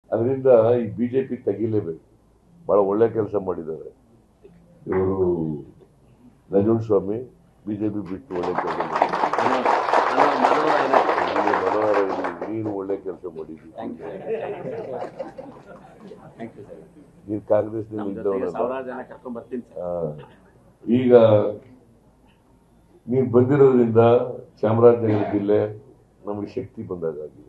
ಅದರಿಂದ ಈ ಬಿಜೆಪಿ ತೆಗಿಲೇಬೇಕು ಬಹಳ ಒಳ್ಳೆ ಕೆಲಸ ಮಾಡಿದ್ದಾರೆ ಇವರು ನಂಜುಂಡ ಸ್ವಾಮಿ ಬಿಜೆಪಿ ಬಿಟ್ಟು ಒಳ್ಳೆ ಕೆಲಸ ಮಾಡಿದ್ದಾರೆ ನೀನು ಮನೋಹರ ಇರ್ಲಿ, ನೀನು ಒಳ್ಳೆ ಕೆಲಸ ಮಾಡಿದ್ದಿ ನೀನು ಕಾಂಗ್ರೆಸ್ನಲ್ಲಿ ಇದ್ದವನಲ್ಲ ಸಾವಿರಾರು ಜನ ಕರ್ಕೊಂಡ್ ಬರ್ತೀನಿ ಸರ್ ಆ, ಈಗ ನೀನು ಬಂದಿರೋದ್ರಿಂದ ಚಾಮರಾಜನಗರ ಜಿಲ್ಲೆ ನಮಗೆ ಶಕ್ತಿ ಬಂದಾಗಿದೆ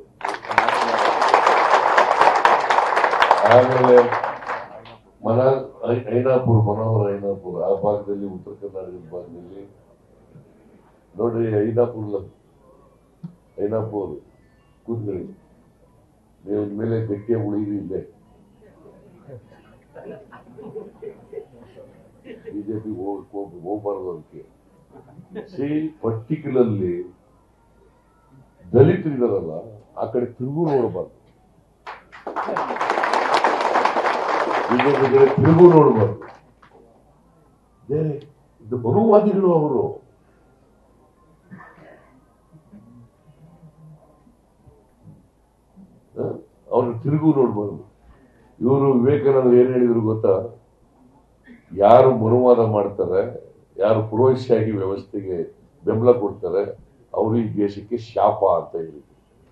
ಆಮೇಲೆ ಮನ ಐ- ಐನಾಪುರ ಮನೋಹರ ಐನಾಪುರ ಆ ಭಾಗದಲ್ಲಿ ಉತ್ತರ ಕರ್ನಾಟಕದ ಭಾಗದಲ್ಲಿ ನೋಡ್ರಿ ಐನಾಪುರ ಐನಾಪುರ ಕೂತ್ಕೊಳ್ಳಿ ನೀವು ಇನ್ಮೇಲೆ ಗಟ್ಟಿಯಾಗಿ ಉಳಿದು ಇಲ್ಲೇ ಬಿಜೆಪಿ ಹೋಗ್ಬಾರ್ದು ಅದಕ್ಕೆ ಸಿ ಪರ್ಟಿಕ್ಯುಲರ್ಲಿ ದಲಿತರಿದಾರಲ್ಲ ಆ ಕಡೆ ತಿರುಗು ನೋಡಬಾರ್ದು ಬಿಜೆಪಿ ಕಡೆ ತಿರುಗು ನೋಡಬಾರ್ದು ಬೇರೆ ಇದು ಬರುವಾದಿಗಳು ಅವರು ಅವ್ರನ್ನ ತಿರುಗು ನೋಡ್ಬಾರ್ದು ಇವರು ವಿವೇಕಾನಂದರು ಏನ್ ಹೇಳಿದ್ರು ಗೊತ್ತಾ ಯಾರು ಮನುವಾದ ಮಾಡ್ತಾರೆ ಯಾರು ಪುರೋಹಿಶಾಹಿ ವ್ಯವಸ್ಥೆಗೆ ಬೆಂಬಲ ಕೊಡ್ತಾರೆ ಅವರು ಈ ದೇಶಕ್ಕೆ ಶಾಪ ಅಂತ ಹೇಳಿದ್ರು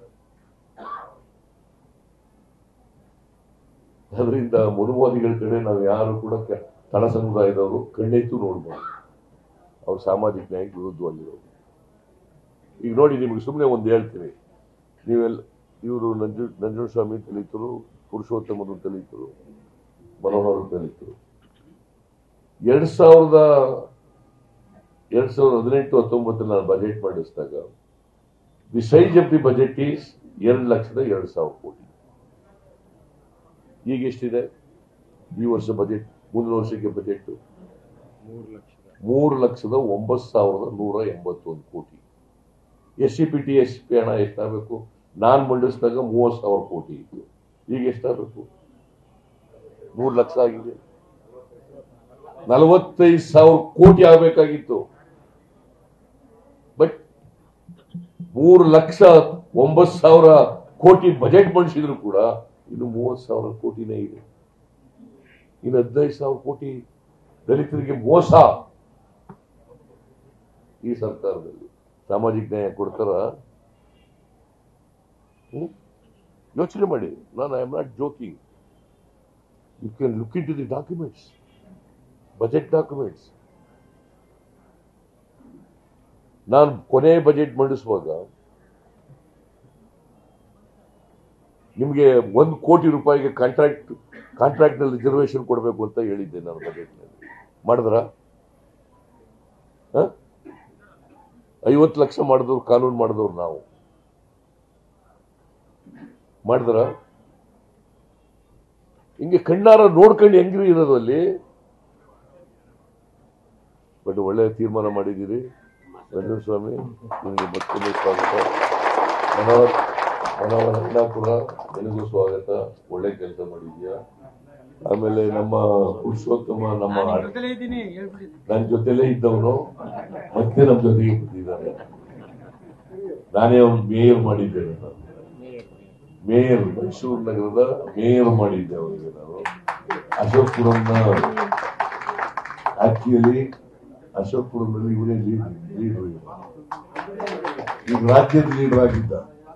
ಅದರಿಂದ ಮನುವಾದಿಗಳ ಕಡೆ ನಾವು ಯಾರು ಕೂಡ ಕ- ತಳ ಸಮುದಾಯದವರು ಕಣ್ಣೆತ್ತು ನೋಡ್ಬಾರ್ದು ಅವ್ರು ಸಾಮಾಜಿಕ ನ್ಯಾಯಕ್ಕೆ ವಿರುದ್ಧವಾಗಿರೋರು ಈಗ ನೋಡಿ ನಿಮಗೆ ಸುಮ್ಮನೆ ಒಂದು ಹೇಳ್ತೀನಿ ನೀವೆಲ್ಲ ಇವರು ನಂಜು ನಂಜುಸ್ವಾಮಿ ದಲಿತರು ಪುರುಷೋತ್ತಮರು ದಲಿತರು ಮನೋಹರ್ ದಲಿತರು ಎರಡ್ ಸಾವಿರದ ಎರಡ್ ಸಾವಿರದ ಹದಿನೆಂಟು ಹತ್ತೊಂಬತ್ತರಲ್ಲಿ ನಾನು ಬಜೆಟ್ ಮಂಡಿಸಿದಾಗ the size of the budget is ಎರಡು ಲಕ್ಷದ ಎರಡು ಸಾವಿರ ಕೋಟಿ ಈಗ ಎಷ್ಟಿದೆ ಈ ವರ್ಷ ಬಜೆಟ್ ಮುಂದಿನ ವರ್ಷಕ್ಕೆ ಬಜೆಟ್ ಮೂರು ಲಕ್ಷದ ಒಂಬತ್ತು ಸಾವಿರದ ನೂರ ಎಂಬತ್ತೊಂದು ಕೋಟಿ S C P T S P ಹಣ ಎಷ್ಟಾಗಬೇಕು ನಾನು ಮಂಡಿಸಿದಾಗ ಮೂವತ್ತು ಸಾವಿರ ಕೋಟಿ ಇತ್ತು ಈಗ ಎಷ್ಟಾಗಬೇಕು ಮೂರು ಲಕ್ಷ ಆಗಿದೆ ನಲವತ್ತೈದು ಸಾವಿರ ಕೋಟಿ ಆಗಬೇಕಾಗಿತ್ತು ಬಟ್ ಮೂರು ಲಕ್ಷ ಒಂಬತ್ತು ಸಾವಿರ ಕೋಟಿ ಬಜೆಟ್ ಮಂಡಿಸಿದ್ರು ಕೂಡ ಇನ್ನು ಮೂವತ್ತು ಸಾವಿರ ಕೋಟಿನೇ ಇದೆ ಇನ್ನು ಹದಿನೈದು ಸಾವಿರ ಕೋಟಿ ದಲಿತರಿಗೆ ಮೋಸ ಈ ಸರ್ಕಾರದಲ್ಲಿ ಸಾಮಾಜಿಕ ನ್ಯಾಯ ಕೊಡ್ತಾರ ಹ್ಮ್? ಯೋಚನೆ ಮಾಡಿ ನಾನು I am not joking you can look into the documents budget documents ನಾನು ಕೊನೆ ಬಜೆಟ್ ಮಂಡಿಸುವಾಗ ನಿಮಗೆ ಒಂದು ಕೋಟಿ ರೂಪಾಯಿಗೆ ಕಾಂಟ್ರಾಕ್ಟ್ ಕಾಂಟ್ರಾಕ್ಟ್ ನಲ್ಲಿ ರಿಸರ್ವೇಶನ್ ಕೊಡಬೇಕು ಅಂತ ಹೇಳಿದ್ದೆ ನಾನು ಬಜೆಟ್ ನಲ್ಲಿ ಮಾಡಿದ್ರ ಐವತ್ತು ಲಕ್ಷ ಮಾಡಿದವ್ರು ಕಾನೂನು ಮಾಡಿದವ್ರು ನಾವು ಮಾಡಿದ್ರ ಹಿಂಗೆ ಕಣ್ಣಾರ ನೋಡ್ಕೊಂಡು ಹೆಂಗ್ರಿ ಇರೋದು ಅಲ್ಲಿ ಬಟ್ ಒಳ್ಳೆ ತೀರ್ಮಾನ ಮಾಡಿದ್ದೀರಿ ರಂಜನ್ ಸ್ವಾಮಿ ನಿಮಗೆ ಮತ್ತೊಮ್ಮೆ ಸ್ವಾಗತ ಮನೋಹರ್ ಮನೋಹರ್ ಅಣ್ಣಾಪುರ ನಿನಗೂ ಸ್ವಾಗತ ಒಳ್ಳೆ ಕೆಲಸ ಮಾಡಿದ್ಯಾ ಆಮೇಲೆ ನಮ್ಮ ಪುರುಷೋತ್ತಮ ನಮ್ಮ ನನ್ನ ಜೊತೆಲೇ ಇದ್ದವನು ಮತ್ತೆ ನಮ್ಮ ಜೊತೆಗೆ ಬಂದಿದ್ದಾನೆ ನಾನೇ ಅವ್ನು ಮೇಯರ್ ಮಾಡಿದ್ದೇನೆ ನಾನು ಮೇಯರ್ ಮೈಸೂರು ನಗರದ ಮೇಯರ್ ಮಾಡಿದ್ದೆ ಅವರಿಗೆ ನಾನು ಅಶೋಕ್ಪುರಂನ ಆಕ್ಚುಲಿ ಅಶೋಕ್ಪುರದಲ್ಲಿ ಇವರೇ ಲೀಡ್ ಲೀಡರ್ ಈಗ ರಾಜ್ಯದ ಲೀಡರ್ ಆಗಿದ್ದ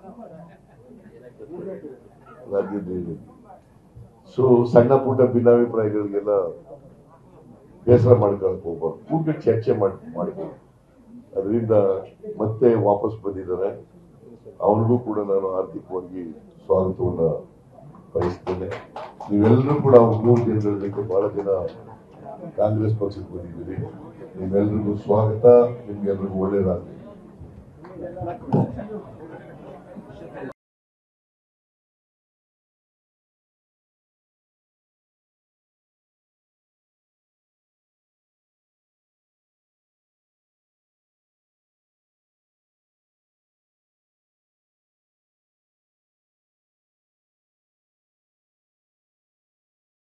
ರಾಜ್ಯದ ಲೀಡರ್ ಸೊ ಸಣ್ಣ ಪುಟ್ಟ ಭಿನ್ನಾಭಿಪ್ರಾಯಗಳಿಗೆಲ್ಲ ಬೇಸರ ಮಾಡ್ಕೊಳಕ್ ಹೋಗ್ಬಾರ್ದು ಕೂತ್ಕೊಂಡು ಚರ್ಚೆ ಮಾಡಿ ಮಾಡ್ಬೋದು ಅದರಿಂದ ಮತ್ತೆ ವಾಪಸ್ ಬಂದಿದ್ದಾರೆ ಅವನಿಗೂ ಕೂಡ ನಾನು ಆರ್ಥಿಕವಾಗಿ ಸ್ವಾಗತವನ್ನ ಬಯಸ್ತೇನೆ ನೀವೆಲ್ಲರೂ ಕೂಡ ಮೂರು ದಿನಗಳ ಜೊತೆ ಬಹಳ ಜನ ಕಾಂಗ್ರೆಸ್ ಪಕ್ಷಕ್ಕೆ ಬಂದಿದ್ದೀರಿ ನಿಮ್ಮೆಲ್ರಿಗೂ ಸ್ವಾಗತ ನಿಮ್ಗೆಲ್ರಿಗೂ ಒಳ್ಳೇದಾಗಲಿ